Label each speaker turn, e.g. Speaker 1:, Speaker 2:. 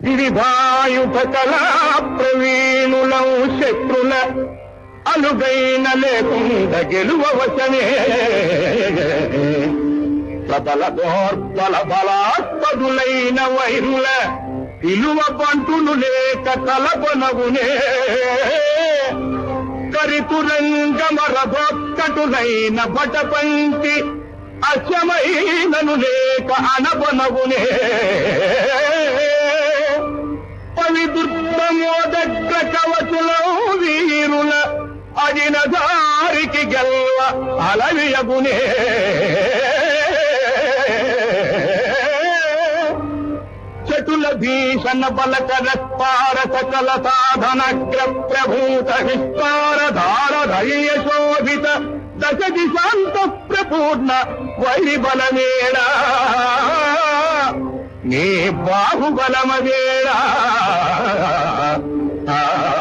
Speaker 1: వివిధాయుధ కళా ప్రవీణులం శత్రుల అలుగైన లేకుండా గెలువవచనే ప్రబల దోర్బల బలాత్మదులైన వైరుల విలువ బంటులు లేక కలపనగునే కరితురంగమరభోత్కటులైన బటపంచి అశమైనను లేక అనబనగునే పవిదుర్గమోదగ్ర కవచుల వీరుల అడిన దారికి గెల్వ అలవియగునే చటుల భీషణ బలకర పార సకల సాధనగ్ర ప్రభూత విస్తార ధార ధైర్య శోభిత దశ దిశాంత ప్రపూర్ణ వైబలమేడా నీ బాహుబలమవేడా ఆ